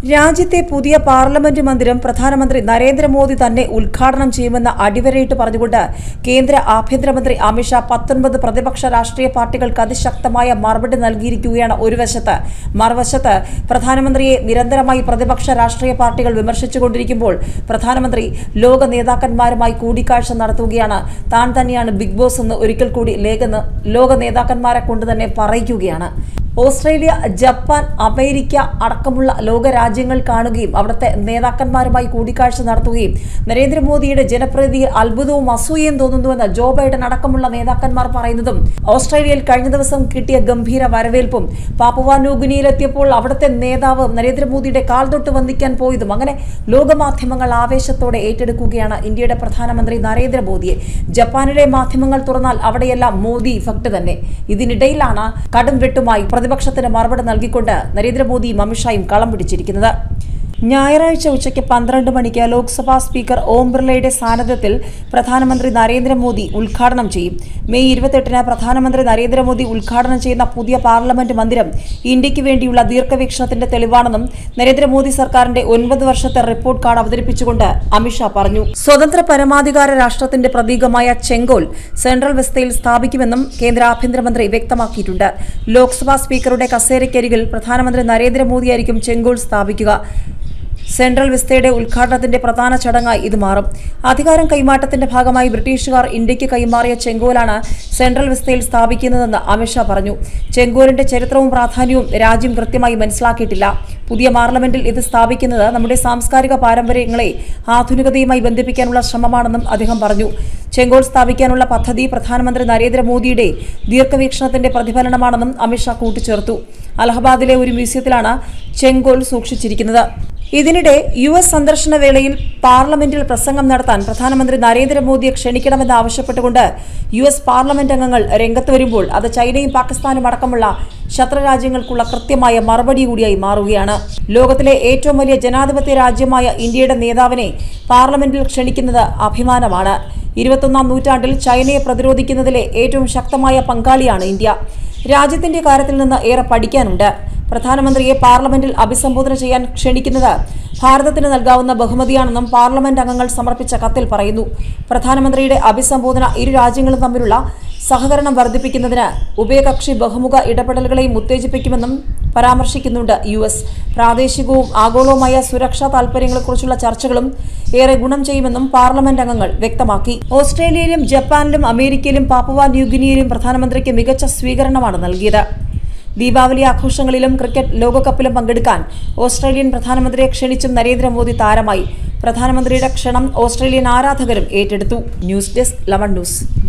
രാജ്യത്തെ പുതിയ പാർലമെന്റ് മന്ദിരം പ്രധാനമന്ത്രി നരേന്ദ്രമോദി തന്നെ ഉദ്ഘാടനം ചെയ്യുമെന്ന് അടിവരയിട്ട് പറഞ്ഞുകൊണ്ട് കേന്ദ്ര ആഭ്യന്തരമന്ത്രി അമിത്ഷാ പത്തൊൻപത് പ്രതിപക്ഷ രാഷ്ട്രീയ പാർട്ടികൾക്ക് അതിശക്തമായ മറുപടി നൽകിയിരിക്കുകയാണ് ഒരു വശത്ത് മറുവശത്ത് പ്രധാനമന്ത്രിയെ നിരന്തരമായി പ്രതിപക്ഷ രാഷ്ട്രീയ പാർട്ടികൾ വിമർശിച്ചുകൊണ്ടിരിക്കുമ്പോൾ പ്രധാനമന്ത്രി ലോക നേതാക്കന്മാരുമായി കൂടിക്കാഴ്ച നടത്തുകയാണ് താൻ തന്നെയാണ് ബിഗ് ബോസ് എന്ന് ഒരിക്കൽ കൂടി ലേഖന്ന് ലോക നേതാക്കന്മാരെ കൊണ്ട് തന്നെ പറയിക്കുകയാണ് ഓസ്ട്രേലിയ ജപ്പാൻ അമേരിക്ക അടക്കമുള്ള ലോകരാജ്യങ്ങൾ കാണുകയും അവിടുത്തെ നേതാക്കന്മാരുമായി കൂടിക്കാഴ്ച നടത്തുകയും നരേന്ദ്രമോദിയുടെ ജനപ്രീതിയിൽ അത്ഭുതവും അസൂയയും തോന്നുന്നുവെന്ന് ജോ ബൈഡൻ അടക്കമുള്ള നേതാക്കന്മാർ പറയുന്നതും ഓസ്ട്രേലിയയിൽ കഴിഞ്ഞ ദിവസം കിട്ടിയ ഗംഭീര വരവേൽപ്പും പാപ്പുവ ന്യൂഗിനിയിലെത്തിയപ്പോൾ അവിടുത്തെ നേതാവ് നരേന്ദ്രമോദിയുടെ കാൽ തൊട്ട് വന്ദിക്കാൻ പോയതും അങ്ങനെ ലോകമാധ്യമങ്ങൾ ആവേശത്തോടെ ഏറ്റെടുക്കുകയാണ് ഇന്ത്യയുടെ പ്രധാനമന്ത്രി നരേന്ദ്രമോദിയെ ജപ്പാനിലെ മാധ്യമങ്ങൾ തുറന്നാൽ അവിടെയെല്ലാം മോദി ഇഫക്ട് തന്നെ ഇതിനിടയിലാണ് കടും വെട്ടുമായി പ്രതിപക്ഷത്തിന് മറുപടി നൽകിക്കൊണ്ട് നരേന്ദ്രമോദിയും അമിത്ഷായും കളം പിടിച്ചിരിക്കുന്നത് ഞായറാഴ്ച ഉച്ചയ്ക്ക് പന്ത്രണ്ട് മണിക്ക് ലോക്സഭാ സ്പീക്കർ ഓം ബിർളയുടെ സാന്നിധ്യത്തിൽ പ്രധാനമന്ത്രി നരേന്ദ്രമോദി ഉദ്ഘാടനം ചെയ്യും മെയ് ഇരുപത്തെട്ടിന് പ്രധാനമന്ത്രി നരേന്ദ്രമോദി ഉദ്ഘാടനം ചെയ്യുന്ന പുതിയ പാർലമെന്റ് മന്ദിരം ഇന്ത്യക്ക് വേണ്ടിയുള്ള ദീർഘവീക്ഷണത്തിന്റെ തെളിവാണെന്നും നരേന്ദ്രമോദി സർക്കാരിന്റെ ഒൻപത് വർഷത്തെ റിപ്പോർട്ട് കാർഡ് അവതരിപ്പിച്ചുകൊണ്ട് അമിത്ഷാ പറഞ്ഞു സ്വതന്ത്ര പരമാധികാര രാഷ്ട്രത്തിന്റെ പ്രതീകമായ ചെങ്കോൽ സെൻട്രൽ വെസ്തയിൽ സ്ഥാപിക്കുമെന്നും കേന്ദ്ര ആഭ്യന്തരമന്ത്രി വ്യക്തമാക്കിയിട്ടുണ്ട് ലോക്സഭാ സ്പീക്കറുടെ കസേരയ്ക്കരികിൽ പ്രധാനമന്ത്രി നരേന്ദ്രമോദിയായിരിക്കും ചെങ്കോൽ സ്ഥാപിക്കുക സെൻട്രൽ വിസ്തയുടെ ഉദ്ഘാടനത്തിന്റെ പ്രധാന ചടങ്ങായി ഇത് മാറും അധികാരം കൈമാറ്റത്തിന്റെ ഭാഗമായി ബ്രിട്ടീഷുകാർ ഇന്ത്യക്ക് കൈമാറിയ ചെങ്കോലാണ് സെൻട്രൽ വിസ്തയിൽ സ്ഥാപിക്കുന്നതെന്ന് അമിത്ഷാ പറഞ്ഞു ചെങ്കോലിന്റെ ചരിത്രവും പ്രാധാന്യവും രാജ്യം കൃത്യമായി മനസ്സിലാക്കിയിട്ടില്ല പുതിയ പാർലമെന്റിൽ ഇത് സ്ഥാപിക്കുന്നത് നമ്മുടെ സാംസ്കാരിക പാരമ്പര്യങ്ങളെ ആധുനികതയുമായി ബന്ധിപ്പിക്കാനുള്ള ശ്രമമാണെന്നും അദ്ദേഹം പറഞ്ഞു ചെങ്കോൾ സ്ഥാപിക്കാനുള്ള പദ്ധതി പ്രധാനമന്ത്രി നരേന്ദ്രമോദിയുടെ ദീർഘവീക്ഷണത്തിന്റെ പ്രതിഫലനമാണെന്നും അമിത്ഷാ കൂട്ടിച്ചേർത്തു അലഹബാദിലെ ഒരു മ്യൂസിയത്തിലാണ് ചെങ്കോൽ സൂക്ഷിച്ചിരിക്കുന്നത് ഇതിനിടെ യു എസ് സന്ദർശന വേളയിൽ പാർലമെന്റിൽ പ്രസംഗം നടത്താൻ പ്രധാനമന്ത്രി നരേന്ദ്രമോദിയെ ക്ഷണിക്കണമെന്ന് ആവശ്യപ്പെട്ടുകൊണ്ട് യു എസ് പാർലമെന്റ് അംഗങ്ങൾ രംഗത്ത് വരുമ്പോൾ അത് ചൈനയും പാകിസ്ഥാനും അടക്കമുള്ള ശത്രുരാജ്യങ്ങൾക്കുള്ള കൃത്യമായ മറുപടി കൂടിയായി മാറുകയാണ് ലോകത്തിലെ ഏറ്റവും വലിയ ജനാധിപത്യ രാജ്യമായ ഇന്ത്യയുടെ നേതാവിനെ പാർലമെന്റിൽ ക്ഷണിക്കുന്നത് അഭിമാനമാണ് ഇരുപത്തൊന്നാം നൂറ്റാണ്ടിൽ ചൈനയെ പ്രതിരോധിക്കുന്നതിലെ ഏറ്റവും ശക്തമായ പങ്കാളിയാണ് ഇന്ത്യ രാജ്യത്തിന്റെ കാര്യത്തിൽ നിന്ന് ഏറെ പഠിക്കാനുണ്ട് പ്രധാനമന്ത്രിയെ പാർലമെന്റിൽ അഭിസംബോധന ചെയ്യാൻ ക്ഷണിക്കുന്നത് ഭാരതത്തിന് നൽകാവുന്ന ബഹുമതിയാണെന്നും പാർലമെന്റ് അംഗങ്ങൾ സമർപ്പിച്ച കത്തിൽ പറയുന്നു പ്രധാനമന്ത്രിയുടെ അഭിസംബോധന ഇരു രാജ്യങ്ങളും തമ്മിലുള്ള സഹകരണം വർദ്ധിപ്പിക്കുന്നതിന് ഉഭയകക്ഷി ബഹുമുഖ ഇടപെടലുകളെയും ഉത്തേജിപ്പിക്കുമെന്നും പരാമർശിക്കുന്നുണ്ട് യു എസ് പ്രാദേശികവും ആഗോളവുമായ സുരക്ഷാ താൽപര്യങ്ങളെക്കുറിച്ചുള്ള ചർച്ചകളും ഏറെ ഗുണം ചെയ്യുമെന്നും പാർലമെന്റ് അംഗങ്ങൾ വ്യക്തമാക്കി ഓസ്ട്രേലിയയിലും ജപ്പാനിലും അമേരിക്കയിലും പാപ്പുവ ന്യൂഗിനിയയിലും പ്രധാനമന്ത്രിക്ക് മികച്ച സ്വീകരണമാണ് നൽകിയത് ദീപാവലി ആഘോഷങ്ങളിലും ക്രിക്കറ്റ് ലോകകപ്പിലും പങ്കെടുക്കാൻ ഓസ്ട്രേലിയൻ പ്രധാനമന്ത്രിയെ ക്ഷണിച്ചും നരേന്ദ്രമോദി താരമായി പ്രധാനമന്ത്രിയുടെ ക്ഷണം ഓസ്ട്രേലിയൻ ആരാധകരും ഏറ്റെടുത്തു ന്യൂസ് ഡെസ്ക് ലവൺ ന്യൂസ്